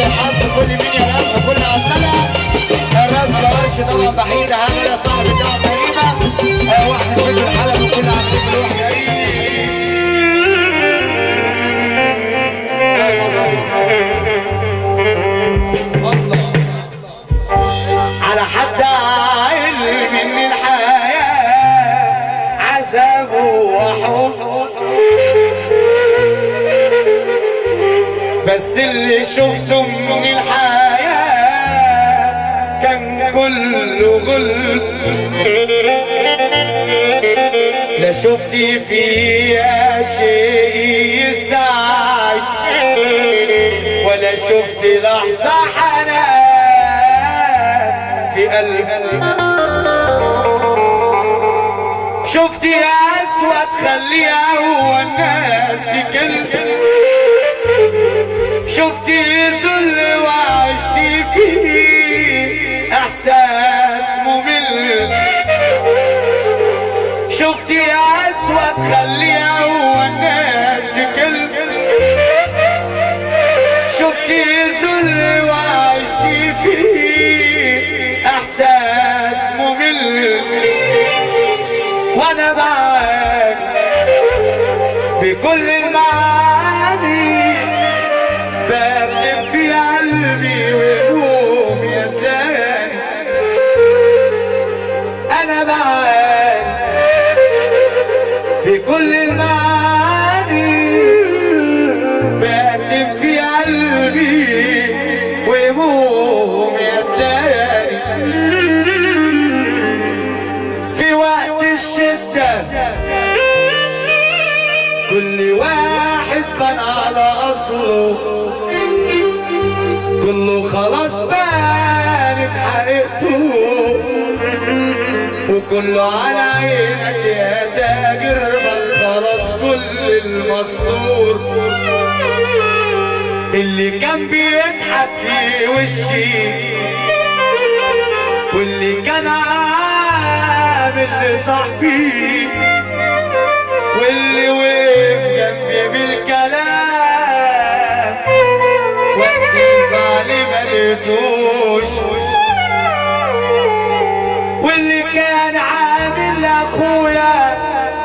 الحظ كل مين يا راس وكل أصلها الراس كرش طبعا بحيد عامل يا صاحبي طبعا كريمة آه، واحد فكر الحلب وكل عاملين بالواحد يا مصر على حد علم ان الحياة عذاب وحب بس اللي شفته من الحياة كان كله غل لا شفتي فيها شيء يسعد ولا شفت لحظة حنان في قلبي شفت يا اسود خليها هو الناس تكلم شفت ذل وعشت فيه احساس ممل شفت يا اسود خليها هو الناس تكلم شفت ذل وعشت فيه احساس ممل وانا معاك بكل المعاني بكتب في قلبي وهموم يداني انا معاك بكل المعاني بكتب في قلبي وهموم يداني في وقت الشدة كل واحد بان على اصله كله خلاص بان بحقيقته وكله على عينك يا تاجر بان خلاص كل المستور اللي كان بيضحك في وشي واللي كان عامل لصاحبي واللي وقف جنبي بالكلام وقف علي ما لقيتوش واللي كان عامل لاخويا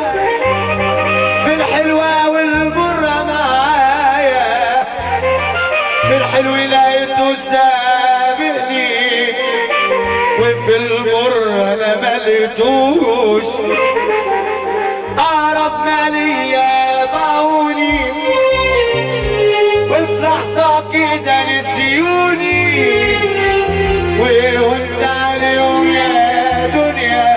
في الحلوة والمرة معايا في الحلو لقيته سابقني وفي المر انا ما لقيتوش اقرب ما ليا باعوني وفي لحظة كده نسيوني وانت عليهم يا دنيا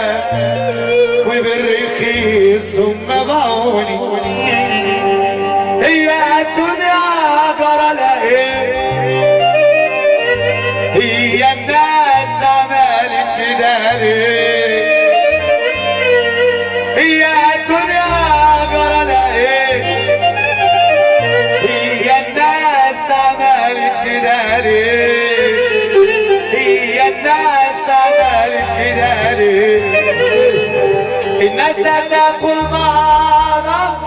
وبالرخيص ثم باعوني هي الدنيا جرى لها ايه هي الناس عملت كده ليه هي الدنيا جرى لها ايه هي الناس عملت كده ليه هي الناس عملت كده ليه الناس هتاكل بعضها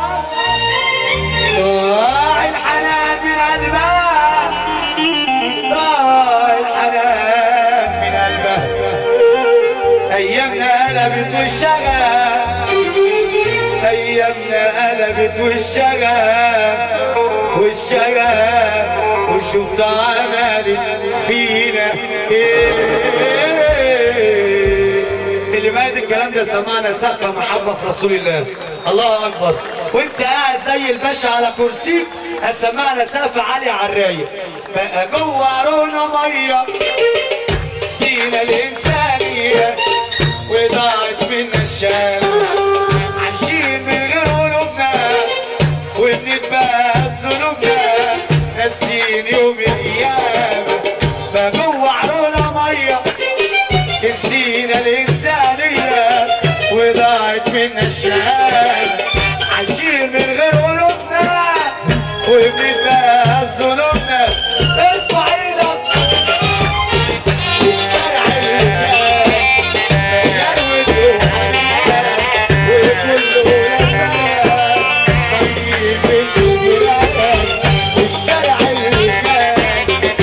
ضاع الحنان من قلبها ضاع الحنان من قلبها ايامنا قلبت والشغف ايامنا قلبت والشغف والشغف وشفت عملت فينا ايه اللي بعد الكلام ده سمعنا سقفة محبة في رسول الله الله أكبر وانت قاعد زي الباشا على كرسيك هتسمعنا سقف عالي على الرايق بقى جوه عرونا مية سينا الإنسانية وضاعت منا الشمس عايشين من غير قلوبنا وبنتبقى بذنوبنا ناسين يوم القيامة بقى جوه عرونا مية نسينا الإنسانية وضاعت منا الشهادة عايشين من غير قلوبنا وبنتبقى بذنوبنا ارفع ايدك الشارع اللي كان مليان ودوحات وكله لما صيف الجيران الشارع اللي كان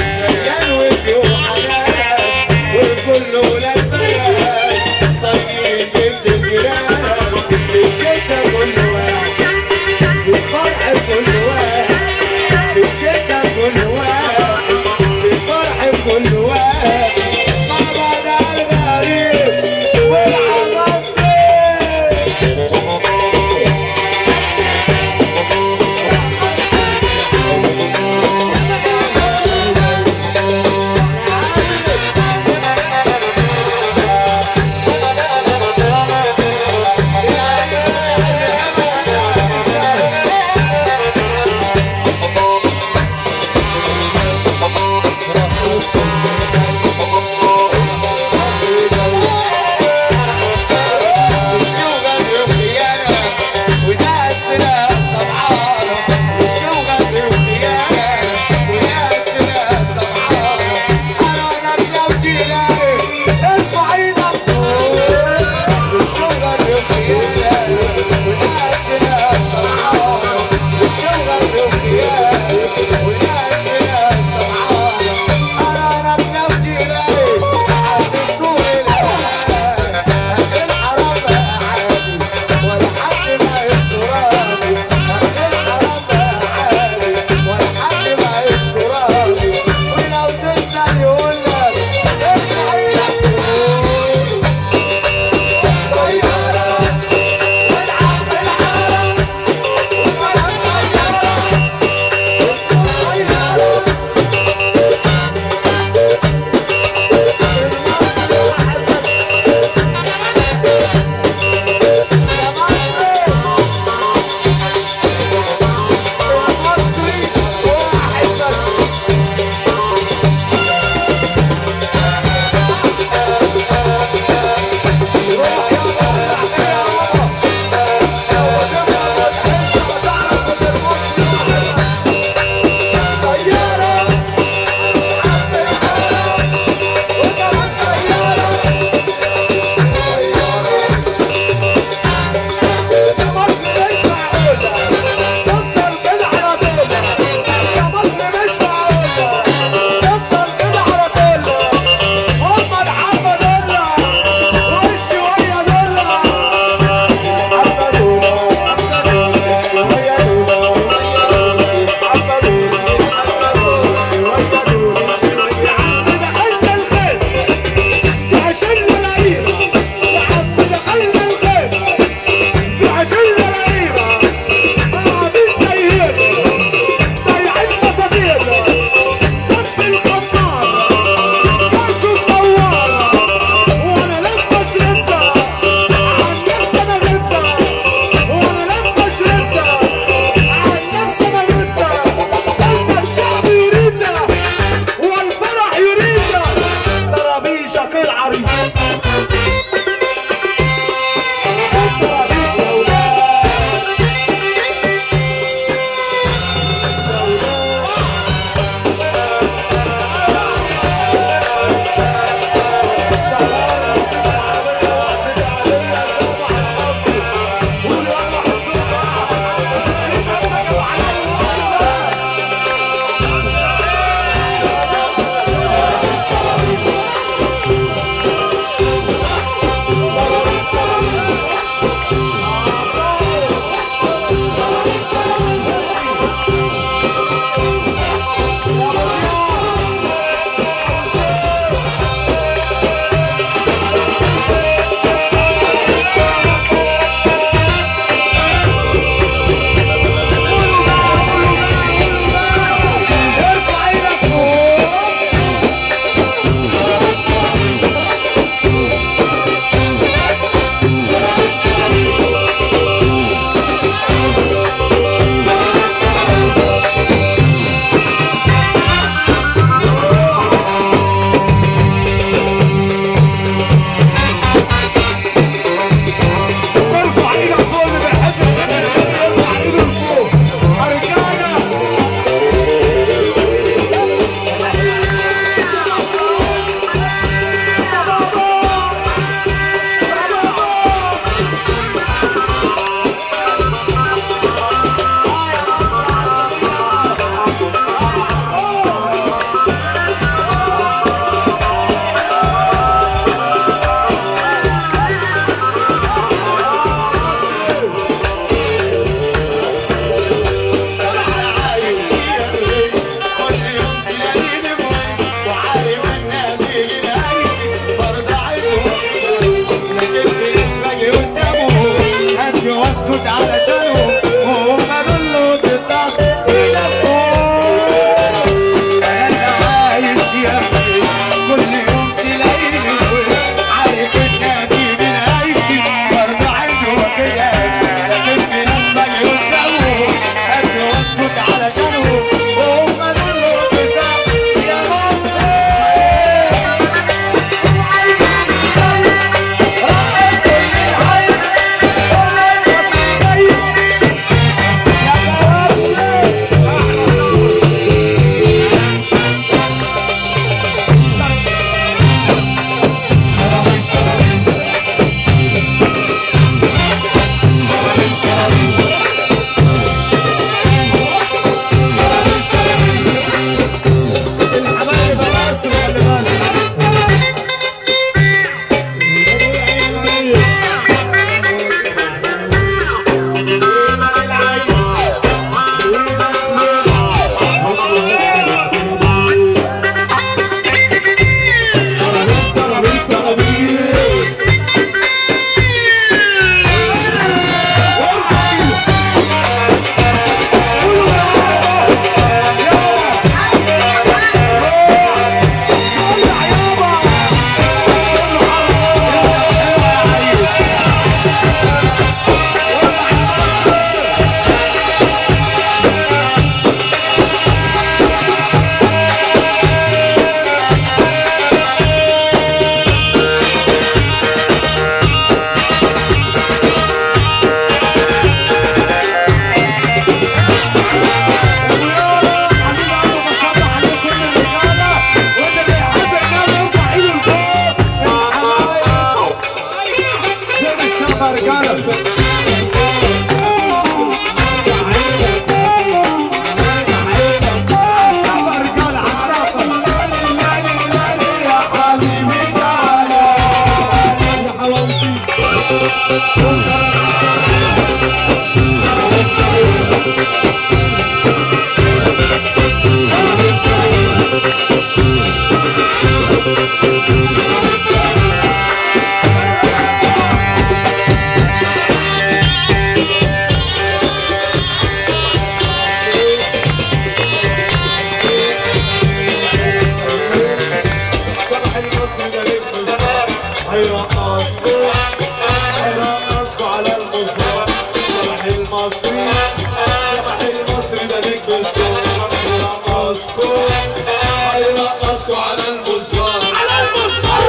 صباح المصري ده ليك مزار هيرقصكوا هيرقصكوا على المزار صباح المصري صباح المصري ده ليك مزار هيرقصكوا هيرقصكوا على المزار على المزار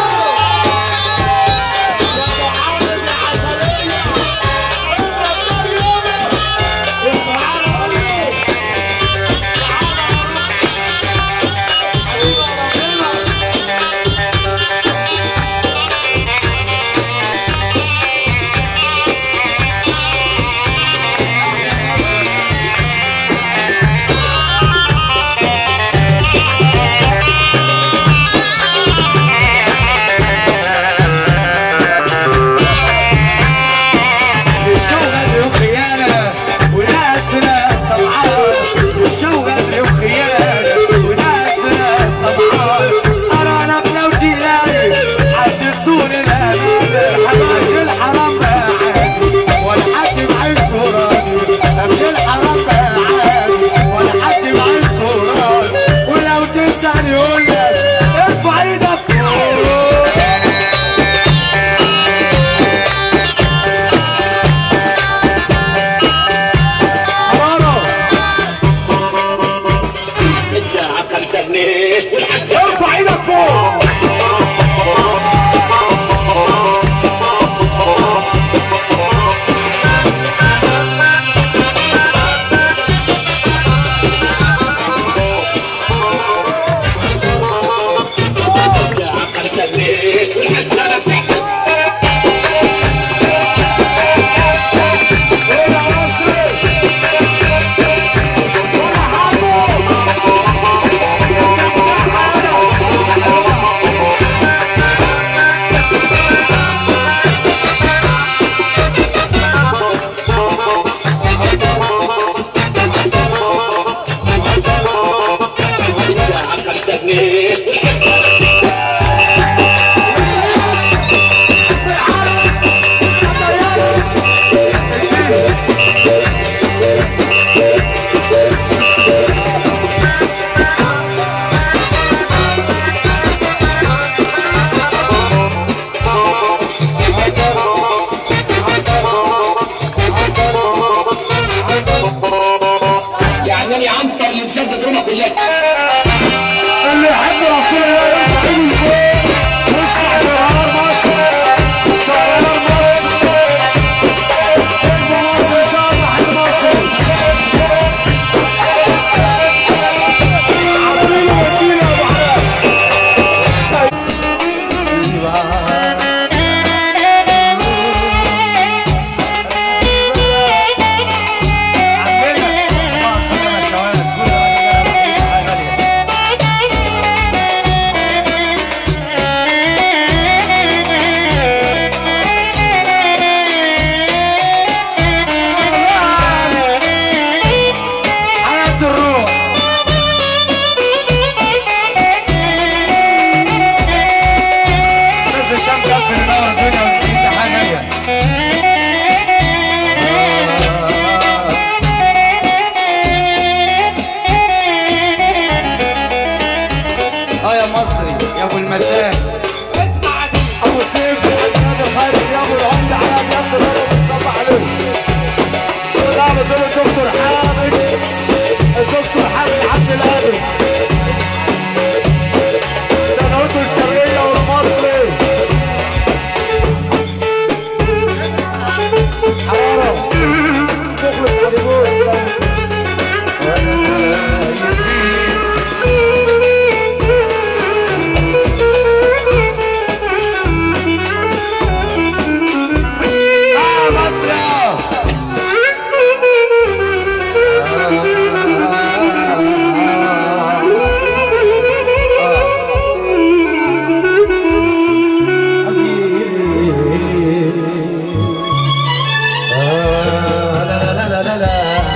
يا ابو عامر يا عسلية انت مريم يا تعالى مريم حبيبي ربنا الشغل وخيانة وناس ناس طمعان الشغل وخيانة وناس ناس طمعان أرانا ابن وجيلاني حد السور الأمين حبايب الحرام عادي ولا حد معي صوراني ابن الحرام عادي ولا حد معي صوراني ولو تسأل يقول لك ارفع ايدك فوق حرارة الساعة خمسة جنيه والحسن ارفع ايدك فوق الساعة خمسة جنيه والحسن ايه يا مصري ولا حرب الساعة خمسة جنيه والحسن يعني انا عنتر اللي مسدد هنا كلها اللي يحب رسول الله يرفع ايده لفوق واسمع شعار مصر شعار مصر ابن مصر صالح المصري عظيم وكيل يا ابو علاء عمنا صباح الخير يا شوال كل راجل يا رب حاجه غاليه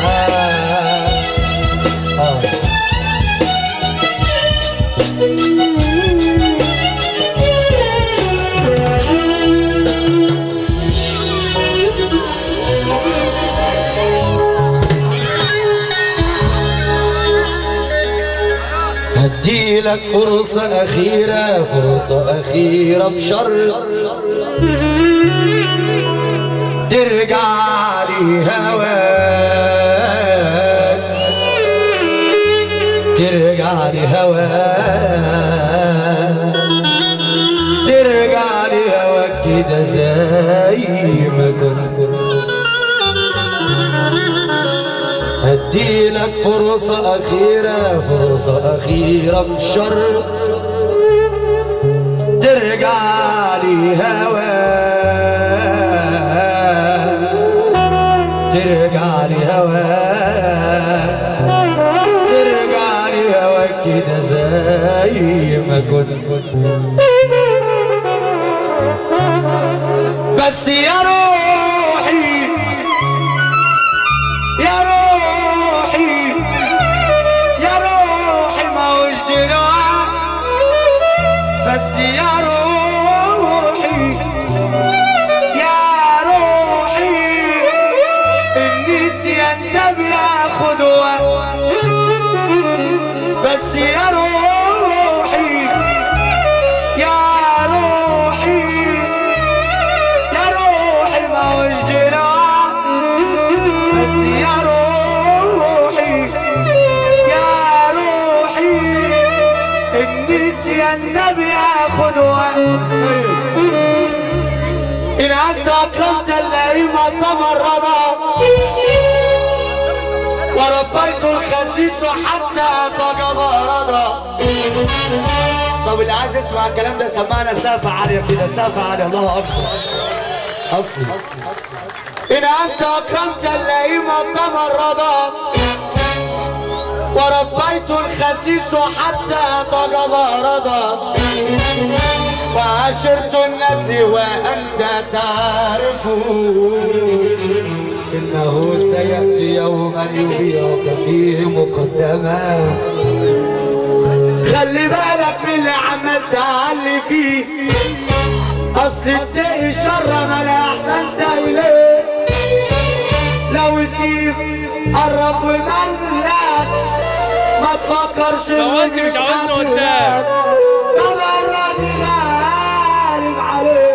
آه. هديلك فرصة أخيرة فرصة أخيرة بشر ترجع لي هواك ترجع لي هواك ترجع لي هواك كده زي ما كنت هديلك فرصة أخيرة فرصة أخيرة بشر ترجع لي هواك ترجع لي هواك ترجع لي هواك كده زي ما كنت بس يا روحي يا روحي يا روحي ما وش دلوع بس يا روحي يا روحي النسيان ده بياخد وقت بس يا روحي يا روحي يا روحي ما وش دلوع بس يا روحي يا روحي النسيان ده بياخد وقت إن أنت أكرمت اللئيمة تمرضا وربيت الخسيس حتى تجبرضا طب اللي عايز يسمع الكلام ده سمعنا سافة عالية كده سافة عالية الله أكبر أصلي إن أنت أكرمت اللئيمة تمرضا وربيت الخسيس حتى تجبرضا وعاشرت الندل وأنت تعرف إنه سيأتي يوما يبيعك فيه مقدما خلي بالك من اللي عمال تعلي فيه اصل اتقي الشر ما لا احسنت اليه لو الديك قرب وملك ما تفكرش داوودش مش عاوزنا قدام. تبرد غالب عليك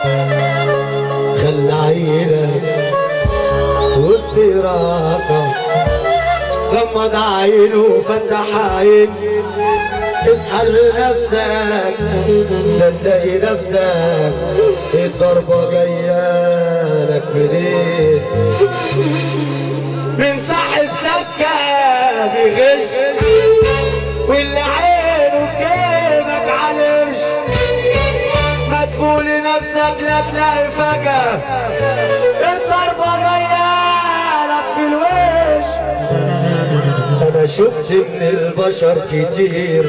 خلي عينك وسط راسك غمض عينه فتح عين اسحل نفسك لا تلاقي نفسك الضربة جاية لك منين من صاحب سكة بيغش واللي عينه في جيبك علش مدفون لنفسك لا تلاقي فجأة الضربة جاية لك في الوش انا شفت من البشر كتير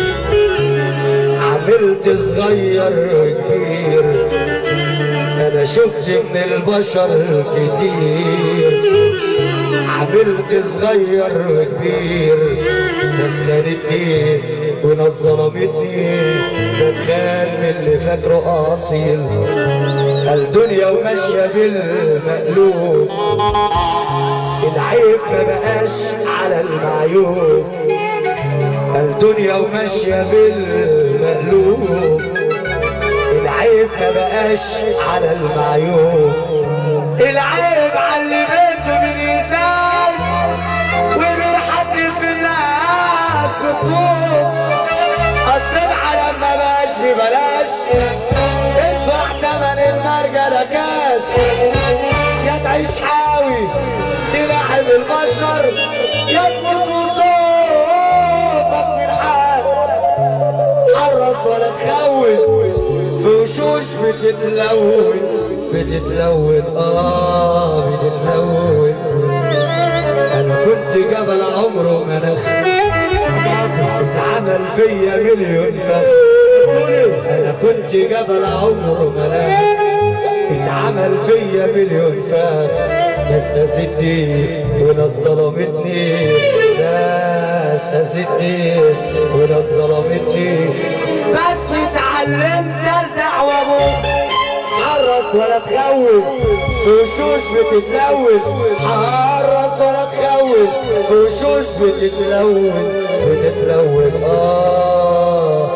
عملت صغير وكبير انا شفت من البشر كتير عملت صغير وكبير ناس خانتني وناس ظلمتني بتخان من اللي فاكره اصيل الدنيا وماشيه بالمقلوب العيب ما بقاش على المعيوب الدنيا وماشية بالمقلوب العيب ما بقاش على المعيوب العيب علمته من ازاز وبيحدف في الناس بالطوب اصل العالم ما بقاش ببلاش ادفع تمن المرجلة كاش يا تعيش حاوي تلعب البشر يا تموت وصوتك من حال حرص ولا تخون في وشوش بتتلون بتتلون اه بتتلون انا كنت جبل عمره منخ اتعمل فيا مليون فخ انا كنت جبل عمره منخ اتعمل فيا مليون فخ ناس أذتني وناس ظلمتني ناس أذتني وناس ظلمتني بس اتعلمت ارجع وابوك حرص ولا تخون وشوش بتتلون حرص ولا تخون وشوش بتتلون بتتلون اه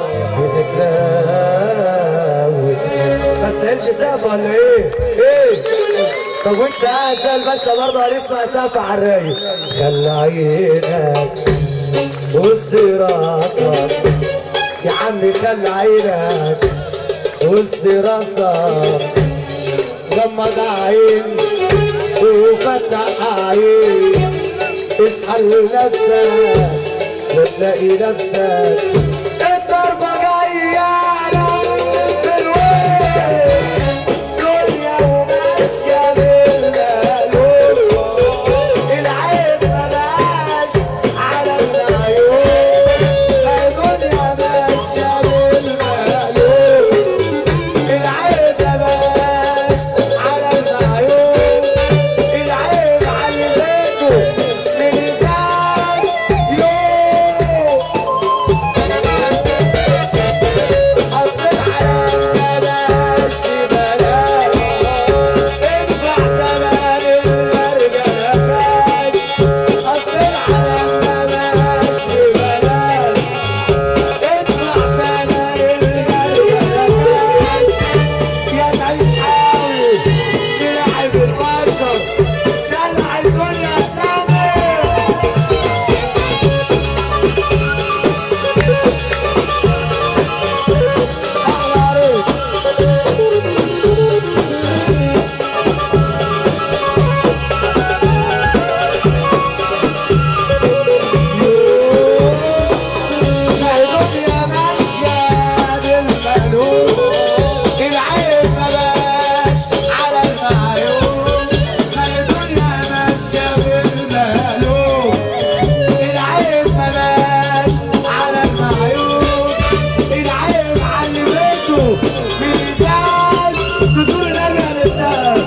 بتتلون بس هنش سقف ولا ايه؟ ايه؟ طب وانت قاعد زي الباشا برضه هنسمع سقف على الرايق خلي عينك وسط راسك يا عمي خلي عينك وسط راسك غمض عين وفتح عين اسأل نفسك وتلاقي نفسك الضربة جاية في الوش دنيا وماشية بالمقلوب العيب مبقاش على العيون الدنيا ماشية بالمقلوب العيب مبقاش على المعيون العيب علمته للسان يوم اصل الحياة بلاش ببلاش ادفع تمن المرجلة كاش اصل الحياة بلاش ببلاش ادفع تمن المرجلة كاش يا تعيش حاوي تلعب البشر دلع الدنيا سامي أحلى عريس الدنيا ماشية بالمقلوب العيب مبقاش على المعيون ما الدنيا ماشية بالمقلوب العيب مبقاش على المعيون العيب علمته ميزان تزور الأرجل الإنسان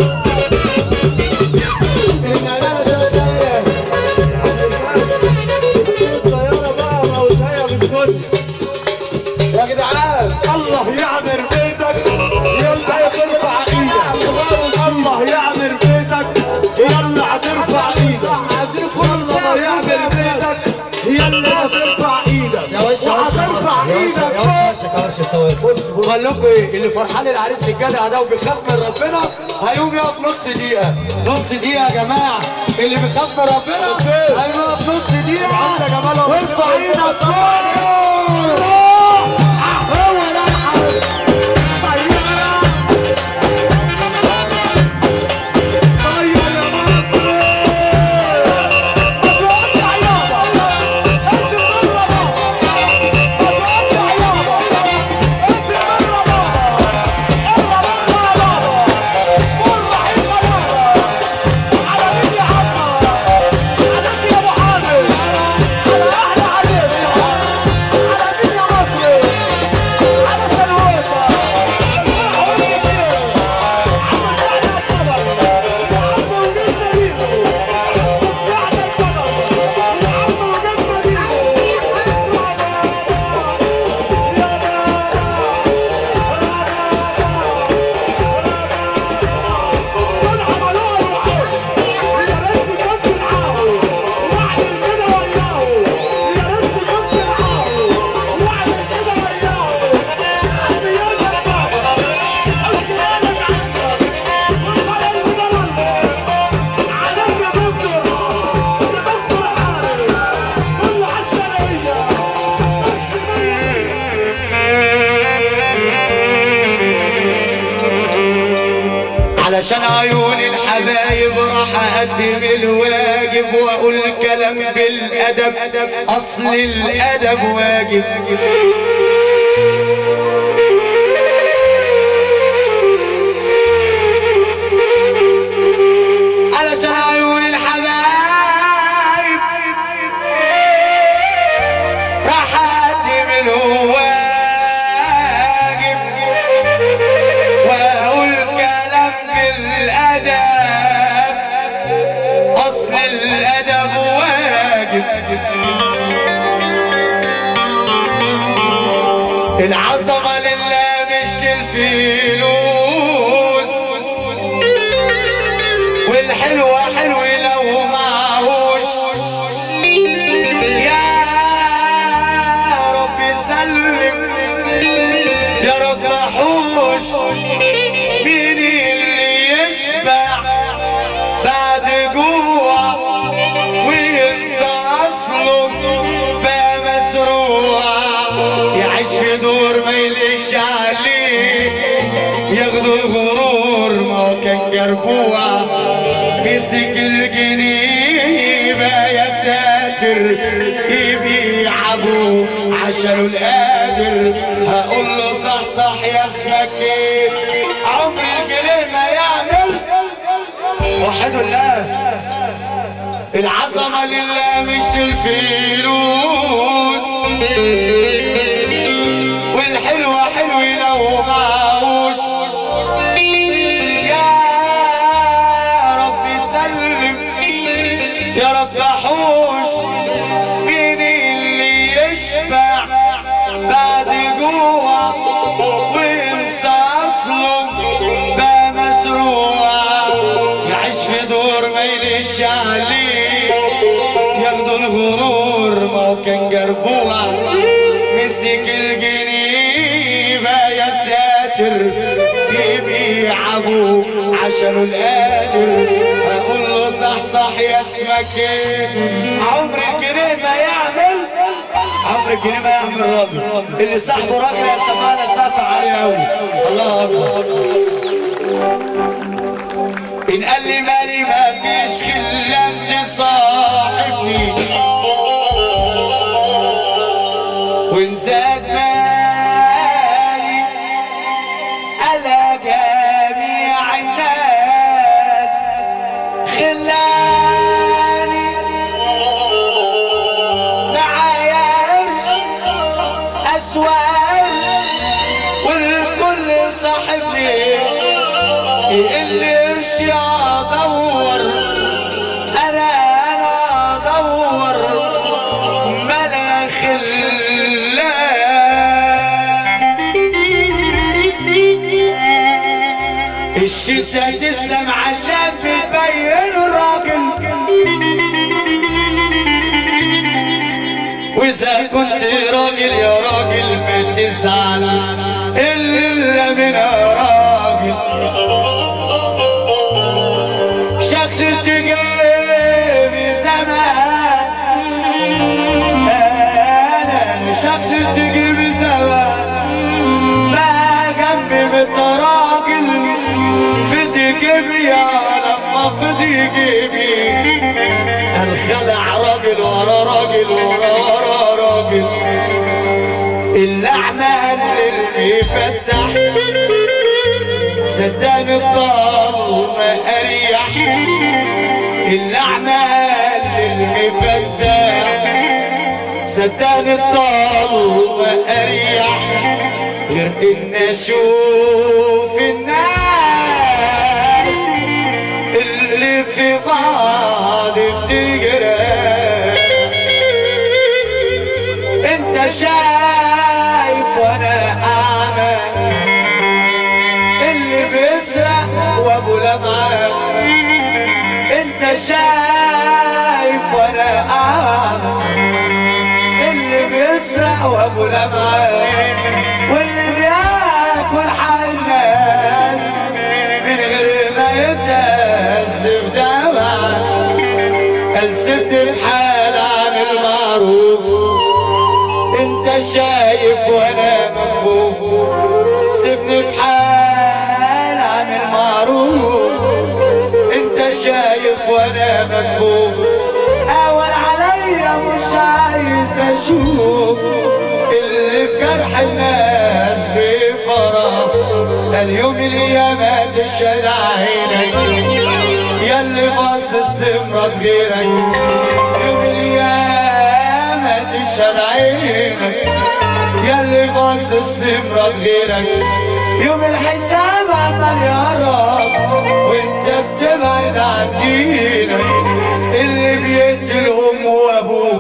إن أنا شغال الطيارة بقى موتاية بالدنيا يا جدعان الله يعمر بيتك يلا ترفع ايدك الله يعمر بيتك يلا هترفع ايدك عايزين الله يعمر بيتك يلا ترفع ايدك يا وش يا وش وهترفع يا وش ايدك يا وش يا وش يا سواد بقول لكم ايه اللي فرحان العريس الجدع ده وبيخاف من ربنا هيقوم يقف نص دقيقة نص دقيقة يا جماعة اللي بيخاف من ربنا هيقوم يقف نص دقيقة وارفع ايدك فوق هو ده الحرس علشان عيون الحبايب راح اقدم الواجب واقول كلام بالادب اصل الادب واجب علشان عيون الحبايب راح اقدم الواجب واقول كلام بالادب واجب العظمة لله مش الفلوس والحلوة حلو لو معهوش يا رب سلم يا رب حوش مين اللي يشبع بعد جوع وينسى اصله بقى مسروع يعيش في دور ما يليش عليه ياخدوا الغرور ما هو كان جربوع مسك الجنيبة يا ساتر يبيع ابوه عشان القادر هقول له صح صح يا اسمك ايه عمر الجنيه ما يعمل وحد الله العظمة لله مش الفلوس والحلوة حلو لو معهوش يا رب سلم يا رب حوش مين اللي يشبع بعد جوع وينسى اصله بقى مسروع يعيش في دور ما يليش عليه ياخدوا الغرور ما هو كان جربوع مسك الجنيبة يا ساتر يبيع ابوه عشان القادر هقول له صح صح يا اسمك ايه عمر الجنيه ما يعمل عمر الجنيه ما يعمل راجل اللي صاحبه راجل يا سمانة سافع عليه قوي الله اكبر ان قال لي مالي ما فيش خلة تصاحبني وان زاد مالي على جميع الناس خلاني معايا قرش اسوأ قرش والكل صاحبني اللي قرش ادور انا انا ادور ما انا خلان الشدة تسلم عشان تبين الراجل واذا كنت راجل يا راجل بتزعل الا من راجل شغلت جيبي زمان انا شغلت جيبي زمان ما جنبي بالتراجل فدي جيبي يا لما فدي جيبي الخلع راجل ورا راجل ورا ورا راجل اللعمة اللي بيفتح صدقني الضلمة أريح اللعمة اللي بيفتح صدقني الضلمة أريح غير إن أشوف الناس اللي في بعض بتجرح انت شايف وانا اعمى اللي بيسرق وابو لمعة انت شايف وانا اعمى اللي بيسرق وابو لمعة واللي بياكل حق الناس من غير ما يتأسف دمعة قال سد الحال عن المعروف انت شايف وانا مكفوف سيبني في حال عن المعروف انت شايف وانا مكفوف اول عليا مش عايز اشوف اللي في جرح الناس بفرح اليوم القيامة تشهد عينك ياللي باصص لمرات غيرك يوم القيامة تشهد عينك ياللي باصص لمرات غيرك يوم الحساب عمال يقرب وانت بتبعد عن دينك اللي بيقتل امه وابوه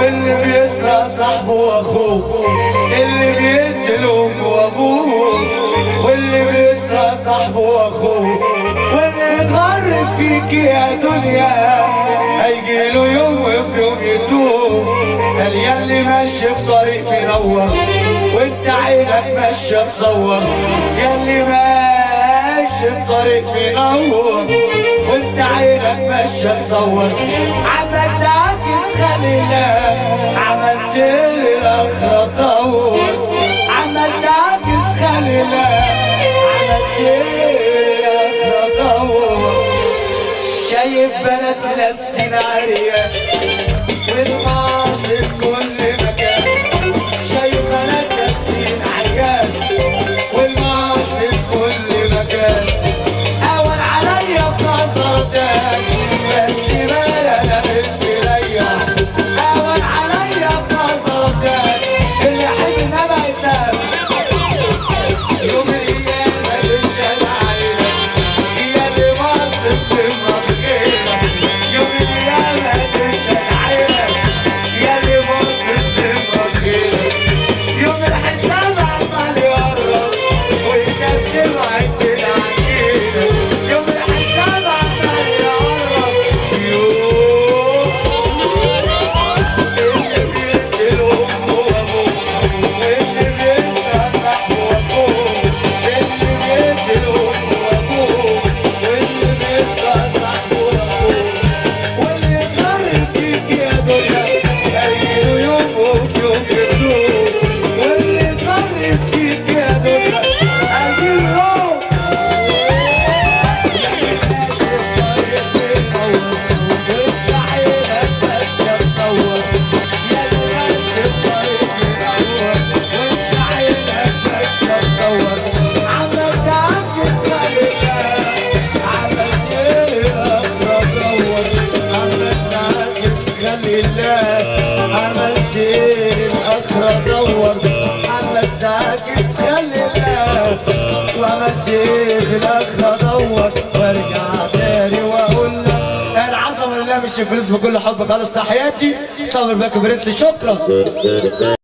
واللي بيسرق صاحبه واخوه اللي بيقتل امه وابوه واللي بيسرق صاحبه واخوه واللي يتغرب فيك يا دنيا هيجيله يوم وفي يوم يتوب قال ياللي ماشي في طريق منور وانت عينك ماشيه تصور ياللي ماشي في طريق منور وانت عينك ماشيه تصور عملت عكس خليلة عملت الاخرة طور عملت عكس خليلة عملت الاخرة طور شايف بنات لابسين عريان والمعاصي في كل مكان شايف بنات لابسين عريان والمعاصي في كل مكان اول عليا في نظرتك بس ما انا مستريح اول عليا في نظرتك اللي حبنا ما يساب يوم القيامة بالشهد علينا هي اللي باصص في مرجينا يوم القيامة بالشهد علينا هي اللي باصص في مرجينا يوم الحساب عمال يقرب ويكتب عندنا عندنا يوم الحساب عمال يقرب يوم اللي بيقتل امه وابوه واللي بينسى صاحبه وابوه اللي بيقتل امه وابوه واللي بينسى صاحبه وابوه واللي يغرب فيك يا دنيا هيجيله يوم وفي يوم يتوب واللي يغرب فيك يا دنيا هيجيله يوم عملت الاخرى دور عملت تعكس خلي الله وعملت في الاخرى دور وارجع تاني واقول لك العظمه اللي مش فلوس بكل حب خالص تحياتي صابر باكو برنس شكرا